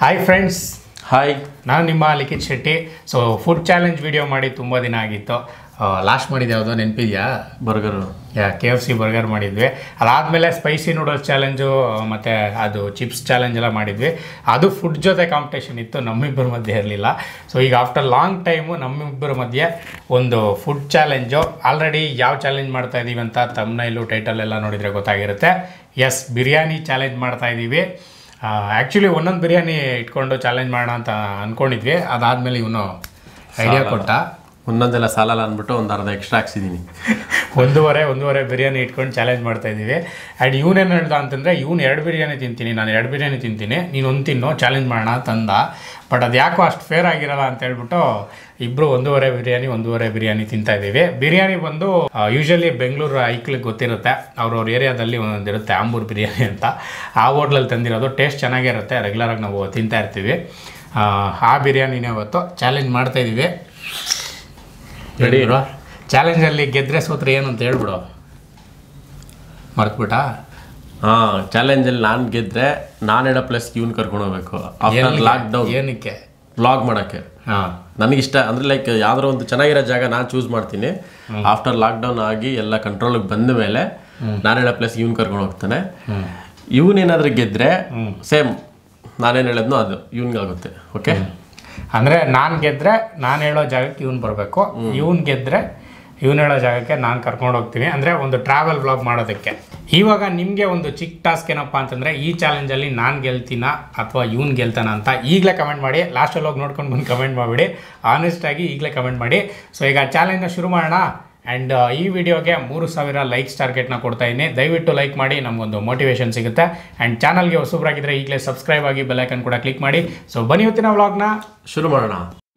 Hi friends hi ನಾನು ನಿಮ್ಮ Likhith Shetty so food challenge video ಮಾಡಿ ತುಂಬ ದಿನ ಆಗಿತ್ತು ಲಾಸ್ಟ್ ಮಾಡಿದ್ದು ಯಾವುದೋ ನೆನಪಿದೆಯಾ burger K F C burger ಮಾಡಿದ್ವಿ ಅದಾದಮೇಲೆ ಸ್ಪೈಸಿ ನೂಡಲ್ಸ್ ಚಾಲೆಂಜು ಮತ್ತು ಅದು ಚಿಪ್ಸ್ ಚಾಲೆಂಜ್ ಎಲ್ಲ ಮಾಡಿದ್ವಿ ಅದು ಫುಡ್ ಜೊತೆ ಕಾಂಪಿಟೇಷನ್ ಇತ್ತು ನಮ್ಮಿಬ್ಬರ ಮಧ್ಯೆ ಇರಲಿಲ್ಲ ಸೊ ಈಗ ಆಫ್ಟರ್ ಲಾಂಗ್ ಟೈಮು ನಮ್ಮಿಬ್ಬರ ಮಧ್ಯೆ ಒಂದು ಫುಡ್ ಚಾಲೆಂಜು ಆಲ್ರೆಡಿ ಯಾವ ಚಾಲೆಂಜ್ ಮಾಡ್ತಾ ಇದ್ದೀವಿ ಅಂತ ತಮ್ನೈಲು ಟೈಟಲ್ ಎಲ್ಲ ನೋಡಿದರೆ ಗೊತ್ತಾಗಿರುತ್ತೆ ಎಸ್ ಬಿರಿಯಾನಿ ಚಾಲೆಂಜ್ ಮಾಡ್ತಾ ಇದ್ದೀವಿ ಆ್ಯಕ್ಚುಲಿ ಒಂದೊಂದು ಬಿರಿಯಾನಿ ಇಟ್ಕೊಂಡು ಚಾಲೆಂಜ್ ಮಾಡೋಣ ಅಂತ ಅಂದ್ಕೊಂಡಿದ್ವಿ ಅದಾದಮೇಲೆ ಇವನು ಐಡಿಯಾ ಕೊಟ್ಟ ಒಂದೊಂದೆಲ್ಲ ಸಾಲಲ್ಲ ಅಂದ್ಬಿಟ್ಟು ಒಂದು ಅರ್ಧ ಎಕ್ಸ್ಟ್ರಾ ಹಾಕ್ಸಿದ್ದೀನಿ ಒಂದೂವರೆ ಒಂದೂವರೆ ಬಿರಿಯಾನಿ ಇಟ್ಕೊಂಡು ಚಾಲೆಂಜ್ ಮಾಡ್ತಾ ಇದ್ದೀವಿ ಆ್ಯಂಡ್ ಇವನೇನು ಹೇಳ್ದ ಅಂತಂದರೆ ಇವ್ನು ಎರಡು ಬಿರಿಯಾನಿ ತಿಂತೀನಿ ನಾನು ಎರಡು ಬಿರಿಯಾನಿ ತಿಂತೀನಿ ನೀನು ಒಂದು ತಿನ್ನು ಚಾಲೆಂಜ್ ಮಾಡೋಣ ತಂದ ಬಟ್ ಅದು ಯಾಕೋ ಅಷ್ಟು ಫೇರ್ ಆಗಿರಲ್ಲ ಅಂತ ಹೇಳ್ಬಿಟ್ಟು ಇಬ್ಬರು ಒಂದೂವರೆ ಬಿರಿಯಾನಿ ಒಂದೂವರೆ ಬಿರಿಯಾನಿ ತಿಂತಾ ಇದ್ದೀವಿ ಬಿರಿಯಾನಿ ಬಂದು ಯೂಶಲಿ ಬೆಂಗಳೂರು ಐಕ್ಳಿಗೆ ಗೊತ್ತಿರುತ್ತೆ ಅವ್ರವ್ರ ಏರಿಯಾದಲ್ಲಿ ಒಂದೊಂದು ಇರುತ್ತೆ ಆಂಬೂರ್ ಬಿರಿಯಾನಿ ಅಂತ ಆ ಹೋಟ್ಲಲ್ಲಿ ತಂದಿರೋದು ಟೇಸ್ಟ್ ಚೆನ್ನಾಗಿರುತ್ತೆ ರೆಗ್ಯುಲರಾಗಿ ನಾವು ತಿಂತಾ ಇರ್ತೀವಿ ಆ, ಆ ಬಿರಿಯಾನಿನೇ ಅವತ್ತು ಚಾಲೆಂಜ್ ಮಾಡ್ತಾ ಇದ್ದೀವಿ Ready? ಚಾಲೆಂಜಲ್ಲಿ ಗೆದ್ರೆ ಸೋತ್ರೆ ಏನು ಅಂತ ಹೇಳ್ಬಿಡು ಮರ್ತ್ಬಿಟ್ಟ ಹಾಂ ಚಾಲೆಂಜಲ್ಲಿ ನಾನು ಗೆದ್ರೆ ನಾನು ಹೇಳೋ ಪ್ಲಸ್ ಇವ್ನು ಕರ್ಕೊಂಡು ಹೋಗ್ಬೇಕು ಆಫ್ಟರ್ ಲಾಕ್ ಡೌನ್ ಏನಕ್ಕೆ ವ್ಲಾಗ್ ಮಾಡೋಕ್ಕೆ ಹಾಂ ನನಗಿಷ್ಟ ಅಂದರೆ ಲೈಕ್ ಯಾವ್ದಾರ ಒಂದು ಚೆನ್ನಾಗಿರೋ ಜಾಗ ನಾನು ಚೂಸ್ ಮಾಡ್ತೀನಿ ಆಫ್ಟರ್ ಲಾಕ್ಡೌನ್ ಆಗಿ ಎಲ್ಲ ಕಂಟ್ರೋಲಿಗೆ ಬಂದ ಮೇಲೆ ನಾನು ಹೇಳೋ ಪ್ಲಸ್ ಇವ್ನು ಕರ್ಕೊಂಡು ಹೋಗ್ತಾನೆ ಇವನೇನಾದ್ರೂ ಗೆದ್ರೆ ಸೇಮ್ ನಾನೇನು ಹೇಳೋದ್ನೋ ಅದು ಇವ್ನಿಗಾಗುತ್ತೆ ಓಕೆ ಅಂದರೆ ನಾನು ಗೆದ್ರೆ ನಾನು ಹೇಳೋ ಜಾಗಕ್ಕೆ ಇವ್ನು ಬರಬೇಕು ಇವ್ನು ಗೆದ್ರೆ ಇವ್ನು ಹೇಳೋ ಜಾಗಕ್ಕೆ ನಾನು ಕರ್ಕೊಂಡು ಹೋಗ್ತೀನಿ ಅಂದರೆ ಒಂದು ಟ್ರಾವೆಲ್ ವ್ಲಾಗ್ ಮಾಡೋದಕ್ಕೆ ಇವಾಗ ನಿಮಗೆ ಒಂದು ಚಿಕ್ಕ ಟಾಸ್ಕ್ ಏನಪ್ಪ ಅಂತಂದರೆ ಈ ಚಾಲೆಂಜಲ್ಲಿ ನಾನು ಗೆಲ್ತೀನ ಅಥವಾ ಇವ್ನು ಗೆಲ್ತಾನ ಅಂತ ಈಗಲೇ ಕಮೆಂಟ್ ಮಾಡಿ ಲಾಸ್ಟಲ್ಲಿ ಹೋಗಿ ನೋಡ್ಕೊಂಡು ಬಂದು ಕಮೆಂಟ್ ಮಾಡಿಬಿಡಿ ಆನೆಸ್ಟಾಗಿ ಈಗಲೇ ಕಮೆಂಟ್ ಮಾಡಿ ಸೊ ಈಗ ಚಾಲೆಂಜ್ನ ಶುರು ಮಾಡೋಣ ಆ್ಯಂಡ್ ಈ ವಿಡಿಯೋಗೆ ಮೂರು ಸಾವಿರ ಲೈಕ್ಸ್ ಟಾರ್ಗೆಟ್ನ ಕೊಡ್ತಾ ಇದ್ದೀನಿ ದಯವಿಟ್ಟು ಲೈಕ್ ಮಾಡಿ ನಮಗೊಂದು ಮೋಟಿವೇಶನ್ ಸಿಗುತ್ತೆ ಆ್ಯಂಡ್ ಚಾನಲ್ಗೆ ಹೊಸಬ್ರಾಗಿದ್ದರೆ ಈಗಲೇ ಸಬ್ಸ್ಕ್ರೈಬ್ ಆಗಿ ಬೆಲ್ಲೈಕನ್ ಕೂಡ ಕ್ಲಿಕ್ ಮಾಡಿ ಸೊ ಬನ್ನಿ ಇವತ್ತಿನ ವ್ಲಾಗ್ನ ಶುರು ಮಾಡೋಣ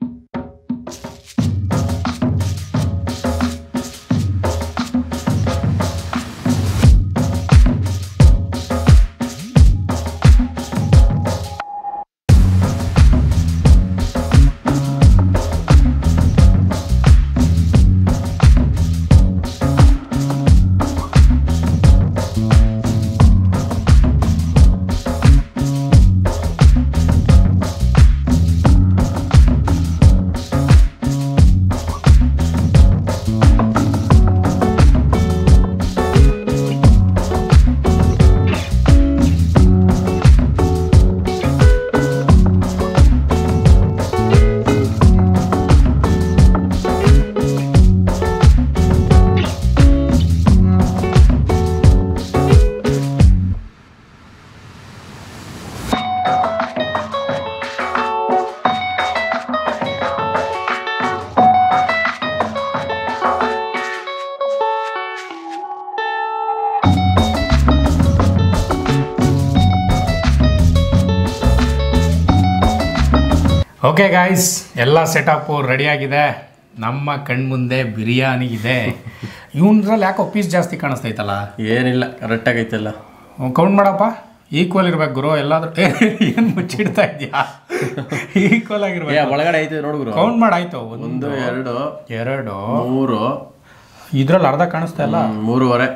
ಓಕೆ ಗಾಯ್ಸ್ ಎಲ್ಲ ಸೆಟಪ್ಪು ರೆಡಿಯಾಗಿದೆ ನಮ್ಮ ಕಣ್ಮುಂದೆ ಬಿರಿಯಾನಿ ಇದೆ ಇವನ್ರಲ್ಲಿ ಯಾಕೋ ಪೀಸ್ ಜಾಸ್ತಿ ಕಾಣಿಸ್ತೈತಲ್ಲ ಏನಿಲ್ಲ ಕರೆಕ್ಟಾಗೈತೆಲ್ಲ ಕೌಂಟ್ ಮಾಡಪ್ಪ ಈಕ್ವಲ್ ಇರ್ಬೇಕು ಗುರು ಎಲ್ಲಾದ್ರೂ ಏನು ಮುಚ್ಚಿಡ್ತಾ ಇದೆಯಾ ಈಕ್ವಲ್ ಏ ಆಗಿರ್ಬೇಕು ಒಳಗಡೆ ಐತೆ ನೋಡ್ಗುರು ಕೌಂಟ್ ಮಾಡಾಯ್ತು ಒಂದು ಒಂದು ಎರಡು ಎರಡು ಮೂರು ಇದ್ರಲ್ಲಿ ಅರ್ಧ ಕಾಣಿಸ್ತಾ ಇಲ್ಲ ಹ್ಮ್, ಮೂರುವರೆ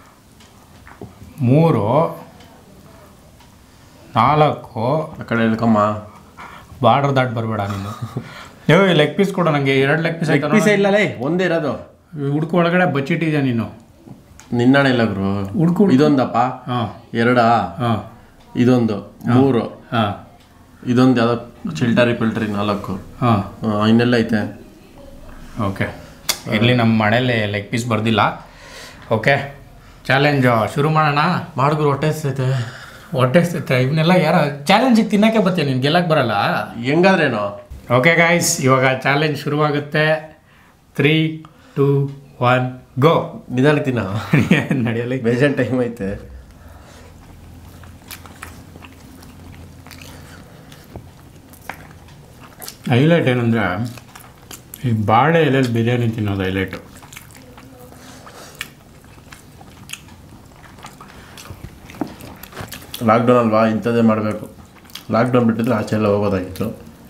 ಮೂರು ನಾಲ್ಕು ಆ ಕಡೆ ಇಳ್ಕಮ್ಮ ಬಾರ್ಡರ್ ದಾಟ್ ಬರಬೇಡ ನೀನು ಏ ಲೆಗ್ ಪೀಸ್ ಕೊಡು ನನಗೆ ಎರಡು ಲೆಗ್ ಪೀಸ್ ಆಯ್ತು ಪೀಸೇ ಇಲ್ಲ ಲೇ ಒಂದೇ ಇರೋದು ಹುಡುಕು ಒಳಗಡೆ ಬಚ್ಚಿಟ್ಟಿದ್ಯಾ ನೀನು ನಿನ್ನಣೆ ಇಲ್ಲ ಗುರು ಹುಡ್ಕು ಇದೊಂದಪ್ಪ ಹಾಂ ಎರಡಾ ಹಾಂ ಇದೊಂದು ಮೂರು ಹಾಂ ಇದೊಂದು ಯಾವ್ದೋ ಚಿಲ್ಟರಿ ಪಿಲ್ಟರಿ ನಾಲ್ಕು ಹಾಂ ಆ, ಇನ್ನೆಲ್ಲ ಐತೆ ಓಕೆ ಇರಲಿ ನಮ್ಮ ಮನೇಲಿ ಲೆಗ್ ಪೀಸ್ ಬರ್ದಿಲ್ಲ ಓಕೆ ಚಾಲೆಂಜ್ ಶುರು ಮಾಡೋಣ ಮಾಡಿದ್ರು ಹೊಟ್ಟೆ ಐತೆ ಹೊಟ್ಟೆ ಸಿಗ್ತಾ ಇವನ್ನೆಲ್ಲ ಯಾರ ಚಾಲೆಂಜಿಗೆ ತಿನ್ನಕ್ಕೆ ಬರ್ತೀಯ ನೀನು ಗೆಲ್ಲಕ್ಕೆ ಬರಲ್ಲ ಹೆಂಗಾದ್ರೇನೋ ಓಕೆ ಗಾಯ್ಸ್ ಇವಾಗ ಚಾಲೆಂಜ್ ಶುರುವಾಗುತ್ತೆ ತ್ರೀ ಟೂ ಒನ್ ಗೋ ನಿಧಾನಕ್ಕೆ ತಿನ್ನ ನಡೆಯಲಿ ಬೇಜಾನ್ ಟೈಮ್ ಐತೆ ಹೈಲೈಟ್ ಏನಂದರೆ ಈ ಬಾಳೆ ಎಲೆಯಲ್ಲಿ ಬಿರಿಯಾನಿ ತಿನ್ನೋದು ಹೈಲೈಟು ಲಾಕ್ಡೌನ್ ಅಲ್ವಾ ಇಂಥದ್ದೇ ಮಾಡಬೇಕು ಲಾಕ್ಡೌನ್ ಬಿಟ್ಟಿದ್ರೆ ಆಚೆ ಎಲ್ಲ ಹೋಗೋದಾಗಿತ್ತು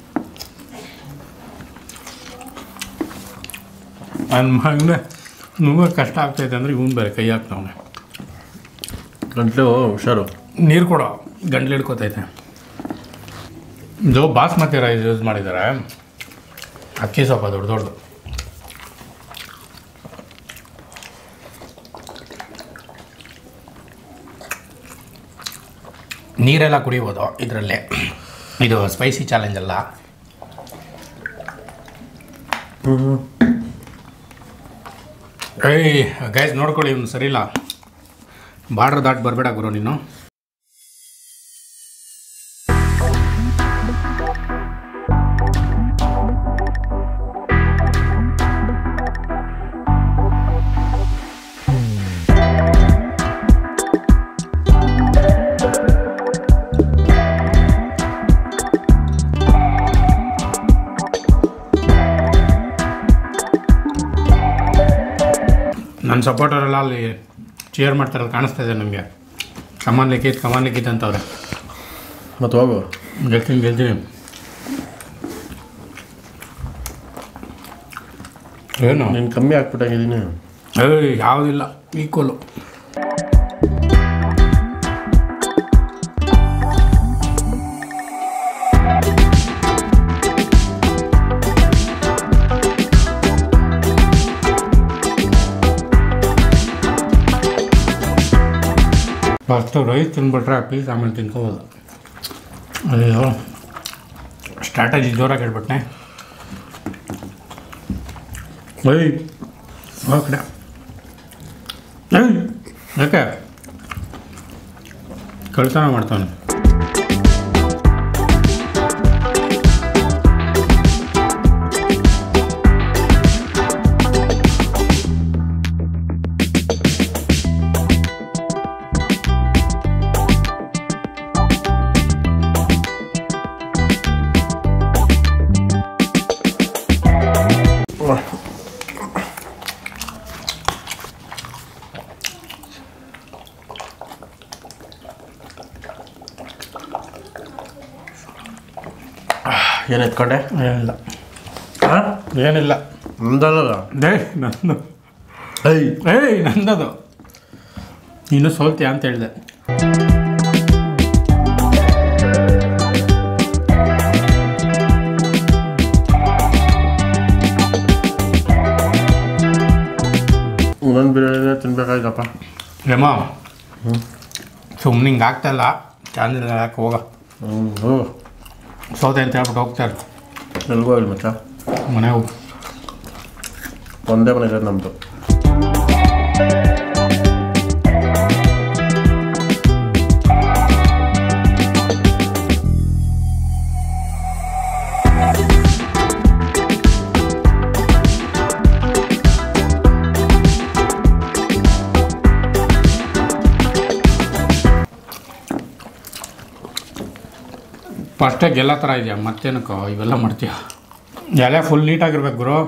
ನನ್ನ ಮಗನೇ ನುಂಗ ಕಷ್ಟ ಆಗ್ತೈತೆ ಅಂದರೆ ಇವನು ಬೇರೆ ಕೈ ಹಾಕ್ತವನೆ ಗಂಟ್ಲು ಹುಷಾರು ನೀರು ಕೊಡೋ ಗಂಟ್ಲು ಹಿಡ್ಕೊತೈತೆ ಇದು ಬಾಸ್ಮತಿ ರೈಸ್ ಯೂಸ್ ಮಾಡಿದ್ದಾರೆ ಅಕ್ಕಿ ಸ್ವಲ್ಪ ದೊಡ್ಡ ದೊಡ್ಡದು ನೀರೆಲ್ಲ ಕುಡಿಬೋದು ಇದರಲ್ಲೇ ಇದು ಸ್ಪೈಸಿ ಚಾಲೆಂಜ್ ಅಲ್ಲ ಏಯ್ ಗೈಸ್ ನೋಡ್ಕೊಳ್ಳಿ ಇವ್ನು ಸರಿಯಿಲ್ಲ ಬಾರ್ಡ್ರ್ ದಾಟ್ ಬರಬೇಡ ಗುರು ನೀನು ನನ್ನ ಸಪೋರ್ಟರೆಲ್ಲ ಅಲ್ಲಿ ಚೇರ್ ಮಾಡ್ತಾರಲ್ಲ ಕಾಣಿಸ್ತಾ ಇದೆ ನನಗೆ ಕಮಾನ್ ಲಿಖಿತ್ ಕಮಾನ್ ಲಿಖಿತ್ ಅಂತವ್ರೆ ಮತ್ತು ಹೋಗು ಗೆಲ್ತೀನಿ ಗೆಲ್ತೀನಿ ಏನು ನೀನು ಕಮ್ಮಿ ಹಾಕ್ಬಿಟ್ಟಾಗಿದ್ದೀನಿ ಏಯ್ ಯಾವುದಿಲ್ಲ ಈಕ್ವಲು ಫಸ್ಟು ರೈಸ್ ತಿನ್ಬಿಟ್ರೆ ಪ್ಲೀಸ್ ಆಮೇಲೆ ತಿನ್ಕೋಬೋದು ಅಯ್ಯೋ ಸ್ಟ್ರಾಟಜಿ ಜೋರಾಗಿ ಹೇಳ್ಬಿಟ್ನೆ ಏಯ್ ಆ ಕಡೆ ಏಯ್ ಯಾಕೆ ಕಳ್ತನ ಮಾಡ್ತಾನೆ ಏನು ಎತ್ಕೊಂಡೆ ಏನಿಲ್ಲ ಹಾಂ ಏನಿಲ್ಲ ನಮ್ದಲ್ಲ ದೇ ನಂದು ಐ ಏಯ್ ನಂದದು ನೀನು ಸೋಲ್ತೀಯ ಅಂತ ಹೇಳಿದೆ ಒಂದೊಂದು ಬಿರಿಯಾನಿ ತಿನ್ಬೇಕಾಯ್ತಪ್ಪ ರೇಮ ಸುಮ್ಮನೆ ಹಿಂಗೆ ಆಗ್ತಾಯಿಲ್ಲ ಚಾಂದಿಲ್ಲ ಯಾಕೆ ಹೋಗ ಹ್ಞೂ ಹ್ಞೂ ಸೋತೆ ಅಂತ ಹೇಳ್ಬಿಟ್ಟು ಹೋಗ್ತಾರೆ ಎಲ್ಗೋ ಇಲ್ಲ ಮಚ್ಚ ಮನೆ ಹೋಗಿ ಒಂದೇ ಮನೆ ಇರೋದು ನಮ್ಮದು ಫಸ್ಟೇ ಗೆಲ್ಲ ಥರ ಇದೆಯಾ ಮತ್ತೇನಕ್ಕೋ ಇವೆಲ್ಲ ಮಾಡ್ತೀಯ ಎಲೆ ಫುಲ್ ನೀಟಾಗಿರ್ಬೇಕು ಗುರು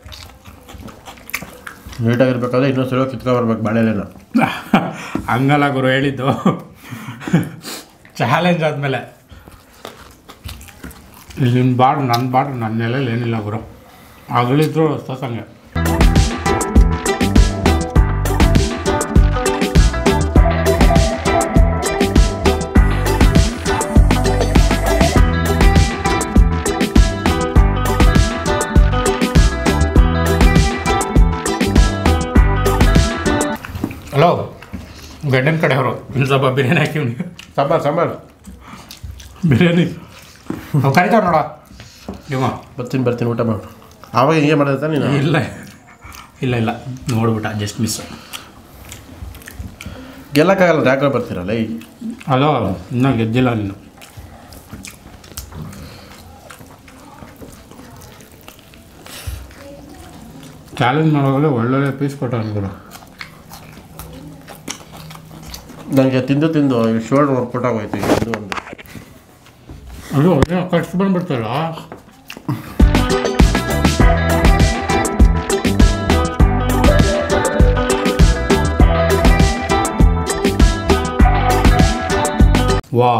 ನೀಟಾಗಿರ್ಬೇಕಾದ್ರೆ ಇನ್ನೊಂದು ಸಲ ಕಿತ್ಕೊ ಬರ್ಬೇಕು ಬಾಳೆಲೆನ ಹಂಗಲ್ಲ ಗುರು ಹೇಳಿದ್ದು ಚಾಲೆಂಜ್ ಆದಮೇಲೆ ನಿನ್ನ ಬಾಡ್ ನನ್ನ ಬಾಡ್ ನನ್ನ ನೆಲೆಯಲ್ಲಿ ಏನಿಲ್ಲ ಗುರು ಅಗಳಿದ್ರು ಸಸಂಗೆ ಹಲೋ ಗಂಡನ ಕಡೆಯವರು ಇನ್ನು ಸ್ವಲ್ಪ ಬಿರಿಯಾನಿ ಹಾಕಿ ಇವ್ನಿಗೆ. ಸಾಂಬಾರು ಸಾಂಬಾರು ಬಿರಿಯಾನಿ ನಾವು ಕರಿತಾವ ನೋಡ ನಿಮ್ಮ ಬರ್ತೀನಿ ಬರ್ತೀನಿ ಊಟ ಮಾಡು ಆವಾಗ ಹಿಂಗೆ ಮಾಡಿದ ನೀನು ಇಲ್ಲ ಇಲ್ಲ ಇಲ್ಲ ನೋಡ್ಬಿಟ್ಟ ಜಸ್ಟ್ ಮಿಸ್ ಗೆಲ್ಲಕ್ಕಾಗಲ್ಲ ಯಾಕೆ ಬರ್ತೀರಲ್ಲ ಈ ಅಲೋ ಇನ್ನೂ ಗೆದ್ದಿಲ್ಲ ನೀನು ಚಾಲೆಂಜ್ ಮಾಡೋವಾಗಲೇ ಒಳ್ಳೊಳ್ಳೆ ಪೀಸ್ ಕೊಟ್ಟ ಗುರು ನನಗೆ ತಿಂದು ತಿಂದು ಶೋಲ್ಡರ್ ಹೊರ್ಕೊಟ್ಟಾಗೋಯ್ತು ಈಗ ಇದು ಒಂದು ಅದು ಏನೋ ಕಷ್ಟ ಬಂದ್ಬಿಡ್ತಲ್ಲ ವಾ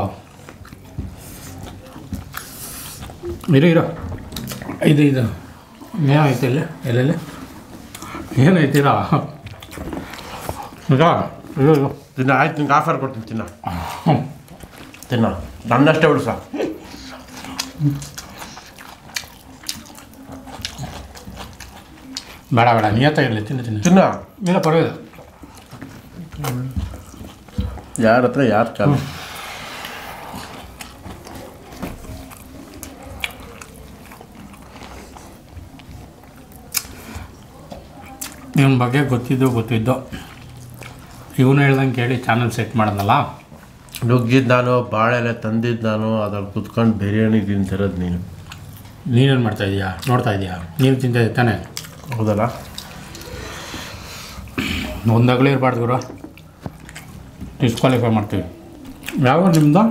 ಇರು ಇರು ಇದು ಇದು ಏನಾಯ್ತು ಇಲ್ಲಿ ಎಲ್ಲೆಲ್ಲಿ ಏನೈತೀರಾ ಈಗ ಇದು ಇದು ತಿನ್ನ ಆಯ್ತು ನಿಂಗೆ ಆಫರ್ ಕೊಡ್ತೀನಿ ತಿನ್ನ ಹ್ಞೂ ತಿನ್ನ ನನ್ನಷ್ಟೇ ಉಳಿಸ ಬೇಡ ಬೇಡ ನಿಯತ ಇರಲಿ ತಿನ್ನು ತಿನ್ನು ತಿನ್ನ ಇಲ್ಲ ಪರವಾಗಿಲ್ಲ ಯಾರ ಹತ್ರ ಯಾರು ಚಾಲು ಇವನ ಬಗ್ಗೆ ಗೊತ್ತಿದ್ದು ಗೊತ್ತಿದ್ದು ಇವನು ಹೇಳ್ದಂಗೆ ಕೇಳಿ ಚಾನಲ್ ಸೆಟ್ ಮಾಡೋದಲ್ಲ ನುಗ್ಗಿದ್ದು ನಾನು ಬಾಳೆಲೆ ತಂದಿದ್ದು ನಾನು ಅದ್ರಲ್ಲಿ ಕುತ್ಕೊಂಡು ಬಿರಿಯಾನಿ ತಿಂತಿರೋದು ನೀನು ನೀನೇನು ಮಾಡ್ತಾ ಇದೀಯಾ ನೋಡ್ತಾ ಇದೀಯಾ ನೀನು ತಿಂತಾ ತಾನೆ ಹೌದಲ್ಲ ಒಂದಾಗಲೇ ಇರಬಾರ್ದು ಗುರು ಡಿಸ್ಕ್ವಾಲಿಫೈ ಮಾಡ್ತೀವಿ ಯಾವ ನಿಮ್ದು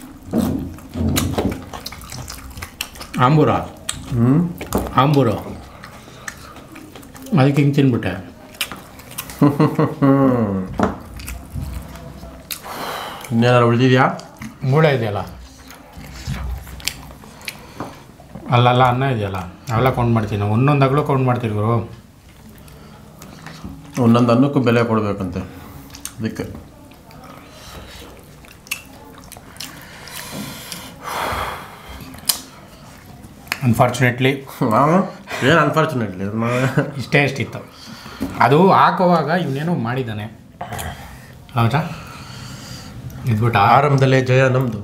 ಆಂಬೂರ ಹ್ಞೂ ಆಂಬೂರು ಅದಕ್ಕೆ ಹಿಂಗೆ ತಿನ್ಬಿಟ್ಟೆ ಇನ್ನೇನಾರು ಉಳಿದಿದ್ಯಾ ಮೂಳೆ ಇದೆಯಲ್ಲ ಅಲ್ಲಲ್ಲ ಅನ್ನ ಇದೆಯಲ್ಲ ಅವೆಲ್ಲ ಕೌಂಟ್ ಮಾಡ್ತೀನಿ ಒಂದೊಂದಾಗಲೂ ಕೌಂಟ್ ಮಾಡ್ತೀವಿ ಗುರು ಒಂದೊಂದು ಅನ್ನಕ್ಕೂ ಬೆಲೆ ಕೊಡಬೇಕಂತೆ ಅದಕ್ಕೆ ಅನ್ಫಾರ್ಚುನೇಟ್ಲಿ ಏನು ಅನ್ಫಾರ್ಚುನೇಟ್ಲಿ ಇಷ್ಟೇ ಇಷ್ಟಿತ್ತು ಅದು ಹಾಕುವಾಗ ಇವನೇನೋ ಮಾಡಿದ್ದಾನೆ ಹೌದಾ ಇದ್ಬಿಟ್ಟ ಆರಂಭದಲ್ಲೇ ಜಯ ನಮ್ಮದು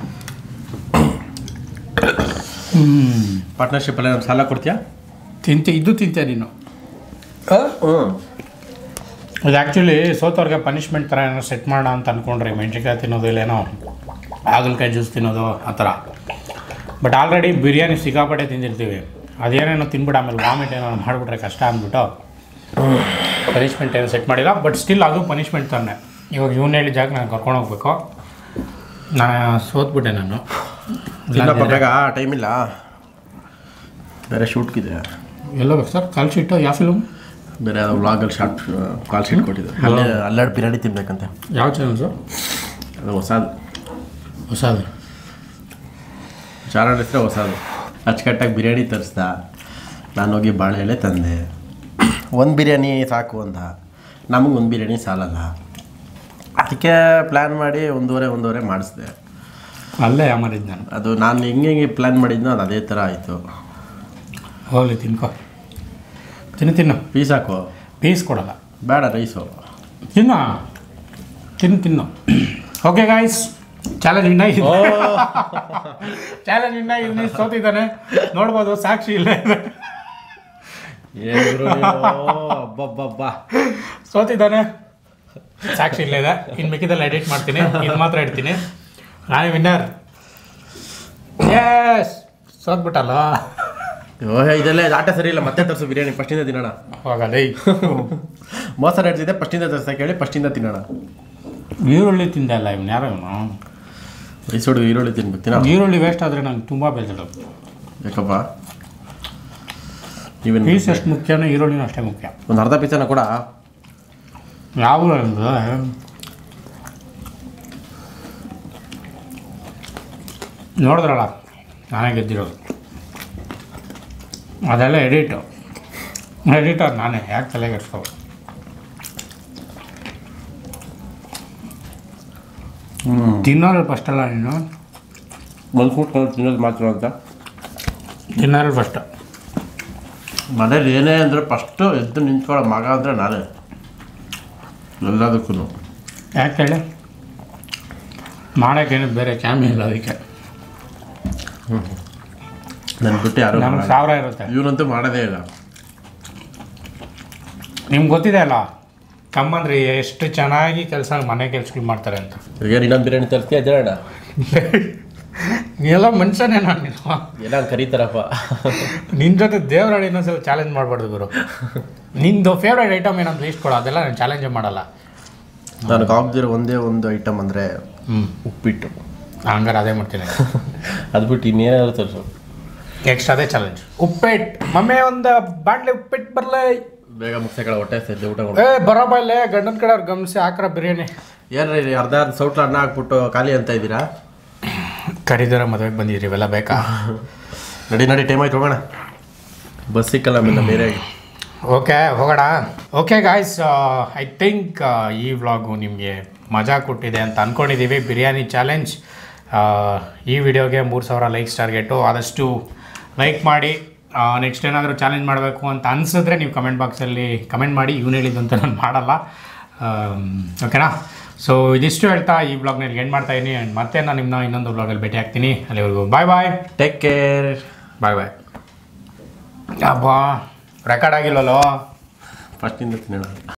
ಹ್ಞೂ ಪಾರ್ಟ್ನರ್ಶಿಪ್ಪಲ್ಲಿ ನಾನು ಸಾಲ ಕೊಡ್ತೀಯಾ ತಿಂತೆ ಇದು ತಿಂತೆ ನೀನು ಹ್ಞೂ ಇದು ಆ್ಯಕ್ಚುಲಿ ಸೋತವ್ರಿಗೆ ಪನಿಷ್ಮೆಂಟ್ ಥರ ಏನೋ ಸೆಟ್ ಮಾಡೋಣ ಅಂತ ಅಂದ್ಕೊಂಡ್ರಿ ಮೆಣಸಿನ್ಕಾಯಿ ತಿನ್ನೋದು ಇಲ್ಲೇನೋ ಹಾಗಲಕಾಯಿ ಜ್ಯೂಸ್ ತಿನ್ನೋದು ಆ ಥರ ಬಟ್ ಆಲ್ರೆಡಿ ಬಿರಿಯಾನಿ ಸಿಕ್ಕಾಪಟ್ಟೆ ತಿಂದಿರ್ತೀವಿ ಅದೇನೇನೋ ತಿನ್ಬಿಟ್ಟು ಆಮೇಲೆ ವಾಮಿಟ್ ಏನೋ ಮಾಡಿಬಿಟ್ರೆ ಕಷ್ಟ ಅಂದ್ಬಿಟ್ಟು ಪನಿಷ್ಮೆಂಟ್ ಏನು ಸೆಟ್ ಮಾಡಿಲ್ಲ ಬಟ್ ಸ್ಟಿಲ್ ಅದು ಪನಿಷ್ಮೆಂಟ್ ತಾನೆ ಇವಾಗ ಇವನು ಹೇಳಿ ಜಾಗ ನಾನು ಕರ್ಕೊಂಡು ಹೋಗ್ಬೇಕು ನಾನು ಸೋತ್ಬಿಟ್ಟೆ ನಾನು ತಿನ್ನಪ್ಪ ಬೇಗ ಟೈಮ್ ಇಲ್ಲ ಬೇರೆ ಶೂಟ್ಗಿದೆ ಎಲ್ಲ ಬೇಕು ಸರ್ ಕಾಲ್ ಶೀಟು ಯಾವ ಫಿಲ್ಮ್ ಬೇರೆ ಯಾವ್ದೋ ವ್ಲಾಗಲ್ಲಿ ಶಾರ್ಟ್ ಕಾಲ್ ಶೀಟ್ ಕೊಟ್ಟಿದ್ದಾರೆ ಅಲ್ಲೇ ಅಲ್ಲಾಡ್ ಬಿರಿಯಾನಿ ತಿನ್ಬೇಕಂತೆ ಯಾವ ಚಾನಲ್ ಸರ್ ಅದು ಹೊಸದು ಹೊಸದು ಚಾನಲ್ ಹೆಸರು ಹೊಸದು ಅಚ್ಚುಕಟ್ಟಾಗಿ ಬಿರಿಯಾನಿ ತರಿಸ್ದ ನಾನು ಹೋಗಿ ಬಾಳೆ ಎಲೆ ತಂದೆ ಒಂದು ಬಿರಿಯಾನಿ ಸಾಕು ಅಂದ ನಮಗೆ ಒಂದು ಬಿರಿಯಾನಿ ಸಾಲಲ್ಲ ಅದಕ್ಕೆ ಪ್ಲ್ಯಾನ್ ಮಾಡಿ ಒಂದೂವರೆ ಒಂದೂವರೆ ಮಾಡಿಸ್ದೆ ಅಲ್ಲೇ ಯಾಮಾರಿದ್ದು ನಾನು ಅದು ನಾನು ಹೆಂಗೆ ಹೆಂಗೆ ಪ್ಲ್ಯಾನ್ ಮಾಡಿದ್ನೋ ಅದು ಅದೇ ಥರ ಆಯಿತು ಹೋಗ್ಲಿ ತಿನ್ಕೋ ತಿನ್ನು ತಿನ್ನು ಪೀಸ್ ಹಾಕು ಪೀಸ್ ಕೊಡಲ್ಲ ಬೇಡ ರೈಸು ತಿನ್ನು ತಿನ್ನು ತಿನ್ನು ಓಕೆ ಗಾಯ್ಸ್ ಚಾಲೆಂಜ್ ವಿನ್ ಆಗಿದೆ ಚಾಲೆಂಜ್ ವಿನ್ ಆಗಿದೆ ಸೋತಿದ್ದಾನೆ ನೋಡ್ಬೋದು ಸಾಕ್ಷಿ ಇಲ್ಲ ಅಬ್ಬಬ್ಬಬ್ಬಾ ಸೋತಿದ್ದಾನೆ ಸಾಕ್ಷಿ ಇಲ್ಲ ಇದೆ ಇನ್ನು ಮಿಕ್ಕಿದಲ್ಲಿ ಎಡಿಟ್ ಮಾಡ್ತೀನಿ ಇದು ಮಾತ್ರ ಇಡ್ತೀನಿ ನಾನೇ ವಿನ್ನರ್ ಎಸ್ ಸೋತ್ಬಿಟ್ಟಲ್ಲ ಓ ಇದೆಲ್ಲ ಇದು ಆಟ ಸರಿ ಇಲ್ಲ ಮತ್ತೆ ತರಿಸು ಬಿರಿಯಾನಿ ಫಸ್ಟಿಂದ ತಿನ್ನೋಣ ಹೋಗಲ್ಲ ಮೋಸ ನಡೆದಿದೆ ಫಸ್ಟಿಂದ ತರ್ಸಕ್ಕೆ ಹೇಳಿ ಫಸ್ಟಿಂದ ತಿನ್ನೋಣ ಈರುಳ್ಳಿ ತಿಂದೆ ಅಲ್ಲ ಇವ್ನು ಯಾರೋ ಇವನು ರೈಸೋಡು ಈರುಳ್ಳಿ ತಿನ್ಬೇಕು ತಿನ್ನೋ ಈರುಳ್ಳಿ ವೇಸ್ಟ್ ಆದರೆ ನಂಗೆ ತುಂಬ ಬೇಜಾರು ಯಾಕಪ್ಪ ನೀವೇನು ಪೀಸ್ ಎಷ್ಟು ಮುಖ್ಯನೋ ಈರುಳ್ಳಿನೂ ಅಷ್ಟೇ ಮುಖ್ಯ ಒಂದು ಅರ್ಧ ಪೀಸನ ಕೂಡ ಯಾವ ಅಂದ್ರೆ ನೋಡಿದ್ರಲ್ಲ ನಾನೇ ಗೆದ್ದಿರೋದು ಅದೆಲ್ಲ ಎಡಿಟು ಎಡಿಟರ್ ನಾನೇ ಯಾಕೆ ತಲೆಗೆಡ್ಸ್ಕೋ ಹ್ಞೂ ತಿನ್ನೋರು ಫಸ್ಟಲ್ಲ ನೀನು ಮಲ್ಸ್ಬಿಟ್ಟು ತಿನ್ನೋದು ಮಾತ್ರ ಅಂತ ತಿನ್ನೋರು ಫಸ್ಟ್ ಮನೇಲಿ ಏನೇ ಅಂದರೆ ಫಸ್ಟು ಎದ್ದು ನಿಂತ್ಕೊಳ್ಳೋ ಮಗ ಅಂದರೆ ನಾನೇ ಎಲ್ಲದಕ್ಕೂ ಯಾಕೆ ಹೇಳಿ ಮಾಡೋಕ್ಕೇನು ಬೇರೆ ಕ್ಯಾಮಿ ಇಲ್ಲ ಅದಕ್ಕೆ ನನ್ನ ಬಿಟ್ಟು ಯಾರು ನಮ್ಗೆ ಸಾವಿರ ಇರುತ್ತೆ ಇವನಂತೂ ಮಾಡೋದೇ ಇಲ್ಲ ನಿಮ್ಗೆ ಗೊತ್ತಿದೆ ಅಲ್ಲ ತಮ್ಮಂದ್ರಿ ಎಷ್ಟು ಚೆನ್ನಾಗಿ ಕೆಲಸ ಮನೆ ಕೆಲ್ಸಗಳು ಮಾಡ್ತಾರೆ ಅಂತ ಈಗ ಇನ್ನೊಂದು ಬಿರಿಯಾನಿ ತರ್ತೀಯ ಅದೇಣ ನೀವೆಲ್ಲ ಮನುಷ್ಯನೇ ನಾನು ನೀನು ಎಲ್ಲ ಕರೀತಾರಪ್ಪ ನಿನ್ನ ಜೊತೆ ದೇವರಾಳಿ ಇನ್ನೊಂದ್ಸಲ ಚಾಲೆಂಜ್ ಮಾಡಬಾರ್ದು ಗುರು ನಿಂದು ಫೇವ್ರೇಟ್ ಐಟಮ್ ಏನಂತ ಲೀಸ್ಟ್ ಕೊಡು ಅದೆಲ್ಲ ನಾನು ಚಾಲೆಂಜೇ ಮಾಡಲ್ಲ ನನಗೆ ಆಗ್ದಿರೋ ಒಂದೇ ಒಂದು ಐಟಮ್ ಅಂದರೆ ಹ್ಞೂ ಉಪ್ಪಿಟ್ಟು ಹಂಗಾರೆ ಅದೇ ಮಾಡ್ತೀನಿ ಅದು ಬಿಟ್ಟು ಇನ್ನೇನಾದ್ರು ತರಿಸು ನೆಕ್ಸ್ಟ್ ಅದೇ ಚಾಲೆಂಜ್ ಉಪ್ಪಿಟ್ಟು ಮಮ್ಮಿ ಒಂದು ಬಾಟ್ಲಿ ಉಪ್ಪಿಟ್ಟು ಬರಲೇ ಬೇಗ ಮುಗಿಸಗಳ ಹೊಟ್ಟೆ ಸೇರಿ ಊಟ ಏ ಬರೋಬಲ್ಲೇ ಗಂಡನ ಕಡೆ ಅವ್ರು ಗಮನಿಸಿ ಹಾಕ್ರ ಬಿರಿಯಾನಿ ಏನ್ರಿ ಅರ್ಧ ಅರ್ಧ ಸೌಟ್ಲ ಅನ್ನ ಹಾಕ್ಬಿಟ್ಟು ಖಾಲಿ ಅಂತ ಇದ್ದೀರಾ ಕರಿದಿರ ಮದುವೆಗೆ ಬಂದಿದ್ರಿ ಇವೆಲ್ಲ ಬೇಕಾ ನಡಿ ನಡಿ ಟೈಮ್ ಆಯ್ತು ಹೋಗೋಣ ಬಸ್ ಸಿಕ್ಕಲ್ಲ ಆಮೇಲೆ ಬೇರೆ ಓಕೆ ಹೋಗೋಣ ಓಕೆ ಗಾಯ್ಸ್ ಐ ಥಿಂಕ್ ಈ ವ್ಲಾಗು ನಿಮಗೆ ಮಜಾ ಕೊಟ್ಟಿದೆ ಅಂತ ಅಂದ್ಕೊಂಡಿದ್ದೀವಿ ಬಿರಿಯಾನಿ ಚಾಲೆಂಜ್ ಆ, ಈ ವಿಡಿಯೋಗೆ ಮೂರು ಸಾವಿರ ಲೈಕ್ಸ್ ಟಾರ್ಗೆಟು ಆದಷ್ಟು ಲೈಕ್ ಮಾಡಿ ನೆಕ್ಸ್ಟ್ ಏನಾದರೂ ಚಾಲೆಂಜ್ ಮಾಡಬೇಕು ಅಂತ ಅನಿಸಿದ್ರೆ ನೀವು ಕಮೆಂಟ್ ಬಾಕ್ಸಲ್ಲಿ ಕಮೆಂಟ್ ಮಾಡಿ ಇವ್ನು ಹೇಳಿದ್ದು ನಾನು ಮಾಡಲ್ಲ ಓಕೆನಾ ಸೊ ಇದಿಷ್ಟು ಹೇಳ್ತಾ ಈ ಬ್ಲಾಗ್ನಲ್ಲಿ ಎಂಡ್ ಮಾಡ್ತಾ ಇದ್ದೀನಿ ಆ್ಯಂಡ್ ಮತ್ತೆ ನಾನು ನಿಮ್ಮನ್ನ ಇನ್ನೊಂದು ಬ್ಲಾಗಲ್ಲಿ ಭೇಟಿ ಆಗ್ತೀನಿ ಅಲ್ಲಿವರೆಗೂ ಬಾಯ್ ಬಾಯ್ ಟೇಕ್ ಕೇರ್ ಬಾಯ್ ಬಾಯ್ ಅಬ್ಬಾ ರೆಕಾರ್ಡ್ ಆಗಿಲ್ಲಲ್ಲೋ ಫಸ್ಟಿಂದ ತಿನ್ನೋಣ